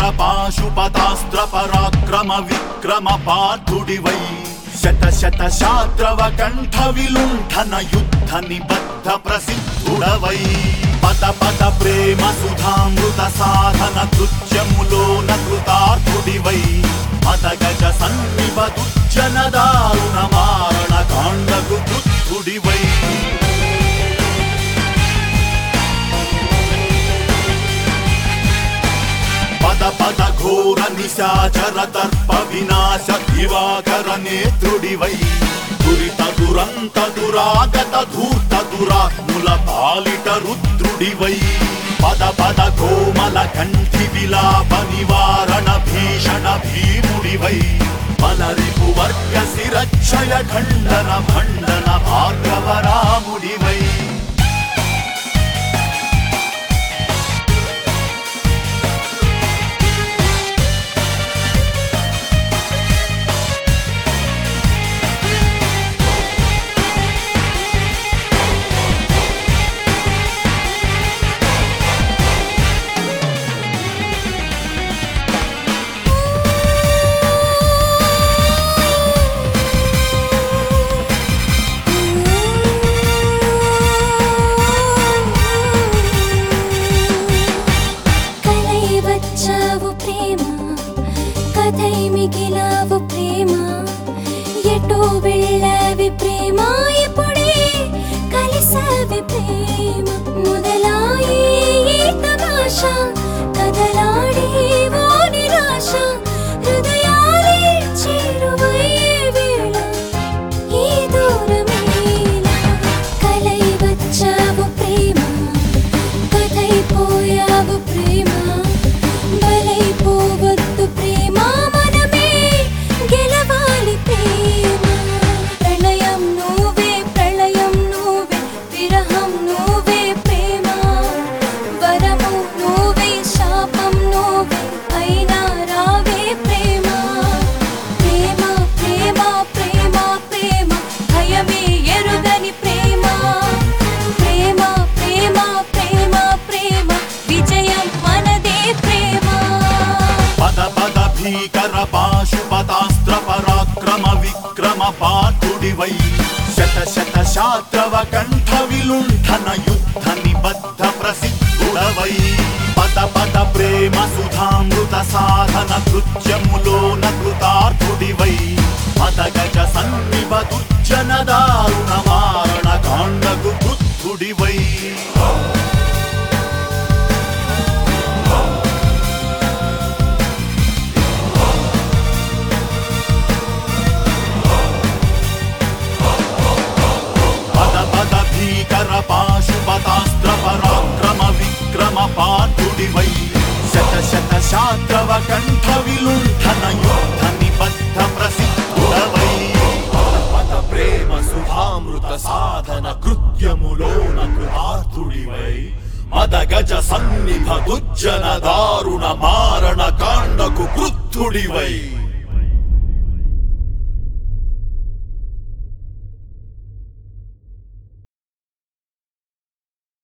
పాశుపతాస్త్ర పరాక్రమ విక్రమ పార్థుడివై శత శత శాత్రవ కంఠ విలుంఠన యుద్ధ నిబద్ధ ప్రసిద్ధుడవై పద పద ప్రేమ సుధామృత సాధన కృత్యములోన కృతార్థుడివై మద గజ సన్నిభ దుర్జన దారుణ మారణ కాండకు కృత్తుడివై పద పద ఘోర నిశాచర దర్ప వినాశ దివాకర నేత్రుడివై దురిత దురంత దురాగత ధూర్త దురాత్ముల పాలిట రుద్రుడివై పద పద కోమల కంఠి విలాప నివారణ భీషణ భీముడివై బలరిపు వర్గ శిరక్షయ ఖండన భండన భార్గవరాముడివై కలై వచ్చావు ప్రేమ కథై మిగిలావు ప్రేమ ఎటో వెళ్ళావి ప్రేమ ఇప్పుడే కలిసావి ప్రేమ మొదలాయి ఈ తమాషా కదలాడేవో నిరాశ హృదయాలే చేరువయ్యే వేళ ఈ దూరమేలా కలై వచ్చావు ప్రేమ కథైపోయావు ప్రేమ బలైపోవద్దు ప్రేమ మనమే గెలవాలి ప్రేమ ప్రణయం నువ్వే ప్రళయం నువ్వే విరహం నువ్వే ప్రేమ వరము నువ్వే శాపం నువ్వే అయినా రావే ప్రేమ ప్రేమ ప్రేమ ప్రేమ ప్రేమ భయమే ఎరుగని ప్రేమ ప్రేమ ప్రేమ ప్రేమ ప్రేమ విజయం మనదే ప్రేమ పద పద భీకర పాశుపతాస్త్ర పరాక్రమ విక్రమ పార్థుడివై శత శత శాత్రవ కంఠ విలుంఠన యుద్ధ నిబద్ధ ప్రసిద్ధుడవై పద పద ప్రేమ సుధామృత సాధన కృత్యములోన కృతార్థుడివై మద గజ సన్నిభ దుర్జన దారుణ మారణ కాండకు కృత్తుడివై పద పద భీకర పాశుపతాస్త్ర పరాక్రమ విక్రమ పార్థుడివై శత శత శాత్రవ కంఠ విలుంఠన యుద్ధ నిబద్ధ ప్రసిద్ధుడవై పద పద ప్రేమ సుధామృత సాధన కృత్యములోన కృతార్థుడివై మద గజ సన్నిభ దుర్జన దారుణ మారణ కాండకు కృత్తుడివై